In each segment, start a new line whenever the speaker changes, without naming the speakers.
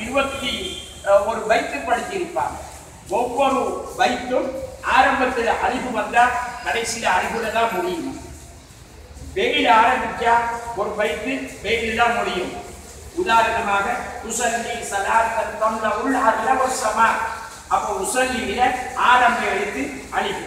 இருபத்தி அஹ், ஒரு பைத்து படிச்சிருப்பாங்க ஒவ்வொரு பைத்தும் ஆரம்பத்தில் அழிவு வந்தா கடைசியில அழிவுல தான் முடியும் வெயில் ஆரம்பிச்சா ஒரு பைத்து வெயில் தான் முடியும் உதாரணமாக உசல்லி சலாத்தன் தம்ல உள்ள அல்ல சமா அப்போ உசல்லியில ஆரம்ப எழுத்து அழிவு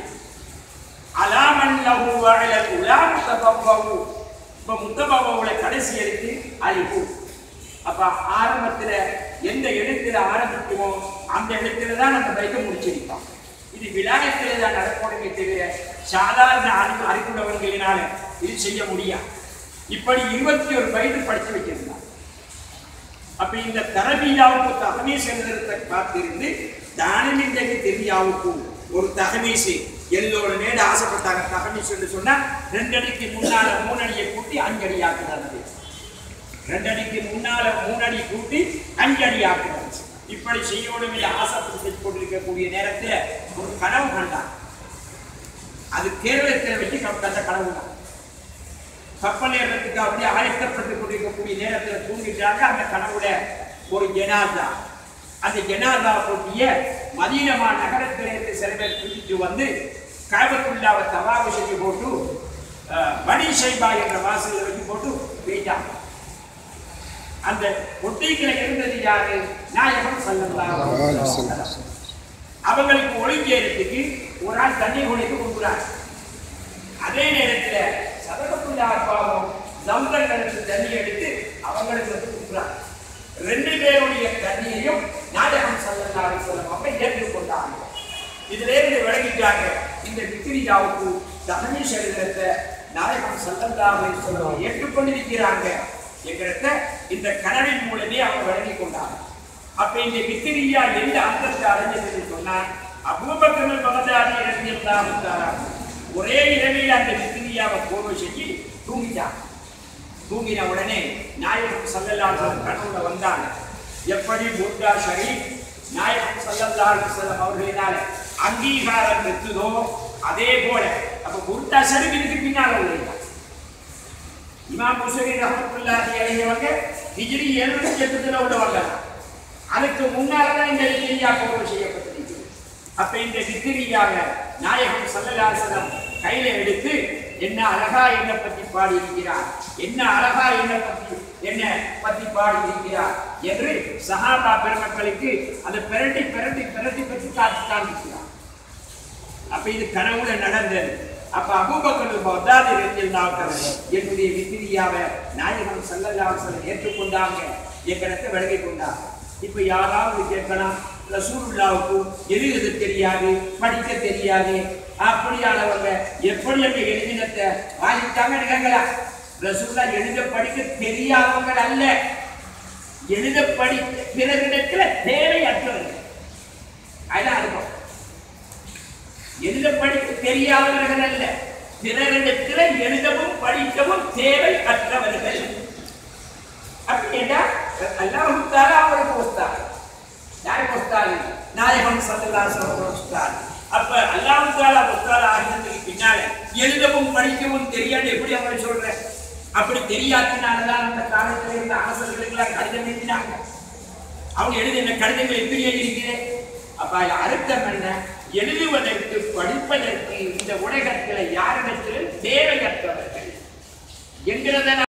அலாமன் லஹு வஅலல் உலா முத்தபவ்வவு இப்போ முத்தபவ்வவுல கடைசி எழுத்து அழிவு அப்ப ஆரம்பத்துல எந்த எழுத்துல ஆரம்பிக்குமோ அந்த எழுத்துல தான் அந்த பைக்கை முடிச்சிருப்பான் இது விநாயகத்திலே தான் நடக்கணுமே தவிர சாதாரண அறிவு அறிவுள்ளவர்களினால இது செய்ய முடியாது இப்படி இருபத்தி ஒரு பைட்டு படிச்சு வச்சிருந்தான் அப்ப இந்த தரபியாவுக்கு தகமீஸ் எழுதுறதை பார்த்திருந்து தானமிந்தகு தெரியாவுக்கும் ஒரு தகமீசு எல்லோர நேட ஆசைப்பட்டாங்க தகமீஸ் என்று சொன்னா ரெண்டு அடிக்கு முன்னால மூணு அடியை கூட்டி அஞ்சு அடி ஆக்குறது ரெண்டு அடிக்கு முன்னால மூணு அடி கூட்டி அஞ்சு அடி ஆக்குறது இப்படி செய்யணும் என்று ஆசைப்பட்டு செஞ்சு கொண்டிருக்கக்கூடிய நேரத்தில் ஒரு கனவு கண்டான் அது கேரளத்தில் வச்சு கண்ட கனவு தான் கப்பல் ஏறதுக்கு அப்படியே ஆயத்தப்பட்டு கொண்டிருக்கக்கூடிய நேரத்தில் தூங்கிட்டாங்க அந்த கனவுல ஒரு ஜனாதா அந்த ஜனாதா போட்டிய மதீனமா நகரத்திலிருந்து சில பேர் தூக்கிட்டு வந்து காபத்துள்ளாவை தவாவு செஞ்சு போட்டு அஹ், பனி ஷைபா என்ற வாசலில் வச்சு போட்டு போயிட்டாங்க அந்த ஒட்டிகளை இருந்தது யாரு நாயகம் சல்லல்லாஹு அவங்களுக்கு ஒளிஞ்சேறதுக்கு ஒரு ஆள் தண்ணி குடித்து கொடுக்குறாங்க அதே நேரத்துல சதகத்துள்ள அப்பாவும் ஜம்தன் எடுத்து தண்ணி எடுத்து அவங்களுக்கு வந்து கொடுக்குறாங்க ரெண்டு பேருடைய தண்ணியையும் நாயகம் சல்லல்லாஹு அலைஹி வஸல்லம் அவங்க ஏற்றுக்கொண்டாங்க இதுல இருந்து விளங்கிட்டாங்க இந்த விக்ரியாவுக்கு தகனி சரீரத்தை நாயகம் சல்லல்லாஹு அலைஹி வஸல்லம் ஏற்றுக்கொண்டிருக்கிறாங்க என்கிறத இந்த கனவின் மூலமே அவங்க விளங்கி கொண்டாங்க அப்ப இந்த விக்ரியா எந்த அந்தஸ்து அடைஞ்சதுன்னு சொன்னா அபூபக்கர் பகதாதி ரலியல்லாஹு ஒரே இரவில் அந்த விக்ரியாவை கோவை செஞ்சு தூங்கிட்டான் தூங்கின உடனே நாயகம் சல்லல்லாஹு அலைஹி வஸல்லம் கனவுல வந்தாங்க எப்படி புத்தா ஷரீப் நாயகம் சல்லல்லாஹு அலைஹி வஸல்லம் அவர்களினால அங்கீகாரம் பெற்றதோ அதே போல அப்ப புத்தா ஷரீப் இதுக்கு பின்னால உள்ளது இமாம் முஸ்லிம் ரஹமத்துல்லாஹி அலைஹிவங்க ஹிஜ்ரி 708 உள்ளவங்க அதுக்கு முன்னால தான் இந்த விக்ரியா கோவை செய்யப்பட்டிருக்கு அப்ப இந்த விக்ரியாவை நாயகம் ஸல்லல்லாஹு அலைஹி வஸல்லம் கையில எடுத்து என்ன அழகா என்ன பத்தி பாடி இருக்கிறார் என்ன அழகா என்ன பத்தி என்ன பத்தி பாடி இருக்கிறார் என்று சஹாபா பெருமக்களுக்கு அதை பிரட்டி பிரட்டி பிரட்டி பற்றி காட்டி காண்பிக்கிறார் அப்ப இது கனவுல நடந்தது அப்ப அபூபக்கர் பக்தாதி ரலியல்லாஹு என்னுடைய விக்ரியாவை நாயகம் ஸல்லல்லாஹு அலைஹி வஸல்லம் ஏற்றுக்கொண்டாங்க என்கிறத விலகி கொண்டாங்க இப்ப யாராவது கேட்கலாம் ரசூலுல்லாவுக்கு எழுத தெரியாது படிக்க தெரியாது அப்படியானவங்க எப்படி அந்த எழுதினத்தை வாங்கிட்டாங்கன்னு கேட்கலாம் ரசூல்லா எழுத படிக்க தெரியாதவங்க அல்ல எழுத படிக்க பிறரிடத்துல தேவையற்றவர்கள் அதான் அனுபவம் எழுத படிக்க தெரியாதவர்கள் அல்ல பிறரிடத்தில் எழுதவும் படிக்கவும் தேவை அற்றவர்கள் அப்படின்னா அல்லாஹ் தாலா அவருக்கு வஸ்தார் யாருக்கு வஸ்தாரு நாயகம் சல்லல்லாஹு அலைஹி வஸ்தார் அப்ப அல்லாஹ் தாலா வஸ்தார் ஆகியதுக்கு பின்னால எழுதவும் படிக்கவும் தெரியாது எப்படி அவரை சொல்ற அப்படி தெரியாதனாலதான் அந்த காலத்துல இருந்த அரசர்களுக்கு எல்லாம் கடிதம் எழுதினாங்க அவங்க எழுதின கடிதங்கள் எப்படி எழுதியிருக்கிறேன் அப்ப அதுல அர்த்தம் என்ன எழுதுவதற்கு படிப்பதற்கு இந்த உலகத்தில் யாரிடத்திலும் தேவையற்றவர்கள் என்கிறத